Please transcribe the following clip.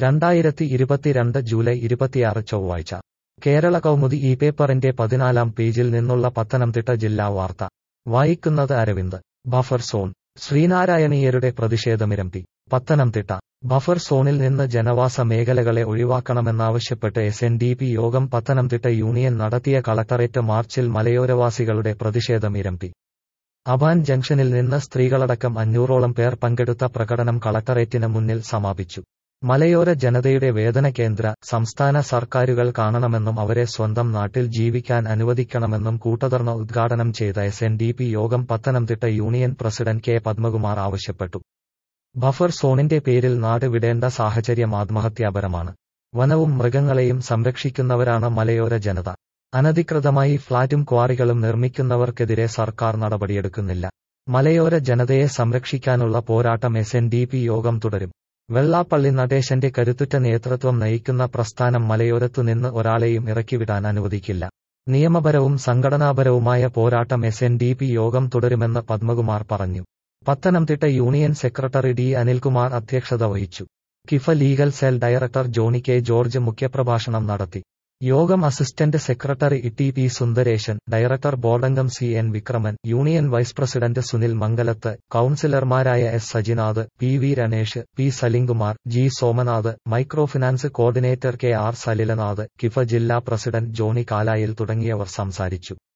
രണ്ടായിരത്തി ഇരുപത്തിരണ്ട് ജൂലൈ ഇരുപത്തിയാറ് ചൊവ്വാഴ്ച കേരള കൗമുദി ഈ പേപ്പറിന്റെ പതിനാലാം പേജിൽ നിന്നുള്ള പത്തനംതിട്ട ജില്ലാ വാർത്ത വായിക്കുന്നത് അരവിന്ദ് ബഫർ സോൺ ശ്രീനാരായണീയരുടെ പ്രതിഷേധമിരമ്പി പത്തനംതിട്ട ബഫർ സോണിൽ നിന്ന് ജനവാസ മേഖലകളെ ഒഴിവാക്കണമെന്നാവശ്യപ്പെട്ട് S N D P Yogam Pathanamthitta union നടത്തിയ കളക്ടറേറ്റ് മാർച്ചിൽ മലയോരവാസികളുടെ പ്രതിഷേധം ഇരമ്പി അബാൻ ജംഗ്ഷനിൽ നിന്ന് സ്ത്രീകളടക്കം അഞ്ഞൂറോളം പേർ പങ്കെടുത്ത പ്രകടനം കളക്ടറേറ്റിന് മുന്നിൽ സമാപിച്ചു മലയോര ജനതയുടെ വേദന കേന്ദ്ര സംസ്ഥാന സർക്കാരുകൾ കാണണമെന്നും അവരെ സ്വന്തം നാട്ടിൽ ജീവിക്കാൻ അനുവദിക്കണമെന്നും കൂട്ടധർണ ഉദ്ഘാടനം ചെയ്ത S N D P Yogam Pathanamthitta union president K Padmakumar ആവശ്യപ്പെട്ടു ബഫർ സോണിന്റെ പേരിൽ നാട് വിടേണ്ട സാഹചര്യം ആത്മഹത്യാപരമാണ് വനവും മൃഗങ്ങളെയും സംരക്ഷിക്കുന്നവരാണ് മലയോര ജനത അനധികൃതമായി ഫ്ളാറ്റും ക്വാറികളും നിർമ്മിക്കുന്നവർക്കെതിരെ സർക്കാർ നടപടിയെടുക്കുന്നില്ല മലയോര ജനതയെ സംരക്ഷിക്കാനുള്ള പോരാട്ടം എസ് എൻ ഡി പി യോഗം തുടരും വെള്ളാപ്പള്ളി നടേശന്റെ കരുത്തുറ്റ നേതൃത്വം നയിക്കുന്ന പ്രസ്ഥാനം മലയോരത്തുനിന്ന് ഒരാളെയും ഇറക്കിവിടാൻ അനുവദിക്കില്ല നിയമപരവും സംഘടനാപരവുമായ പോരാട്ടം എസ് എൻ ഡി പി യോഗം തുടരുമെന്ന് പത്മകുമാർ പറഞ്ഞു Pathanamthitta union secretary D Anilkumar അധ്യക്ഷത വഹിച്ചു KIFA legal cell director Johny K George മുഖ്യപ്രഭാഷണം നടത്തി Yogam assistant secretary T P Sundaresan director ബോർഡംഗം C N Vikraman union vice president Sunil Mangalath കൌൺസിലർമാരായ S Sajinath P V Ranesh P Salimkumar G Somanath micro finance coordinator K R Salilanath KIFA ജില്ലാ പ്രസിഡന്റ് ജോണി കാലായിൽ തുടങ്ങിയവർ സംസാരിച്ചു